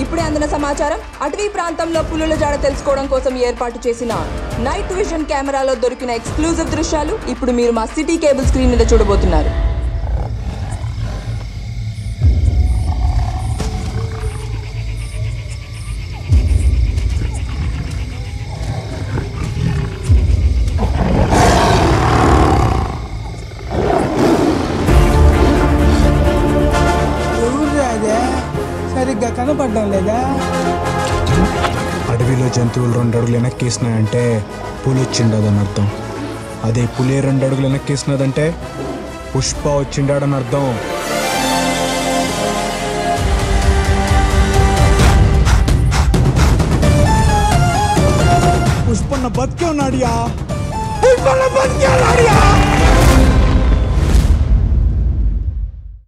ఇప్పుడే అందిన సమాచారం అటవీ ప్రాంతంలో పులుల జాడ తెలుసుకోవడం కోసం ఏర్పాటు చేసిన నైట్ విజన్ కెమెరాలో దొరికిన ఎక్స్క్లూజివ్ దృశ్యాలు ఇప్పుడు మీరు మా సిటీ కేబుల్ స్క్రీన్ మీద చూడబోతున్నారు ఎవరు అదే సరిగ్గా కనపడడం లేదా అడవిలో జంతువులు రెండు అడుగులు వెనక్కేసినాయంటే పులి వచ్చిండదని అర్థం అదే పులి రెండు అడుగులు వెనక్కేసినదంటే పుష్ప వచ్చిండాడని అర్థం పుష్పన్న బతికే ఉన్నాడియా పుష్పన్న బతికే ఉన్నాడియా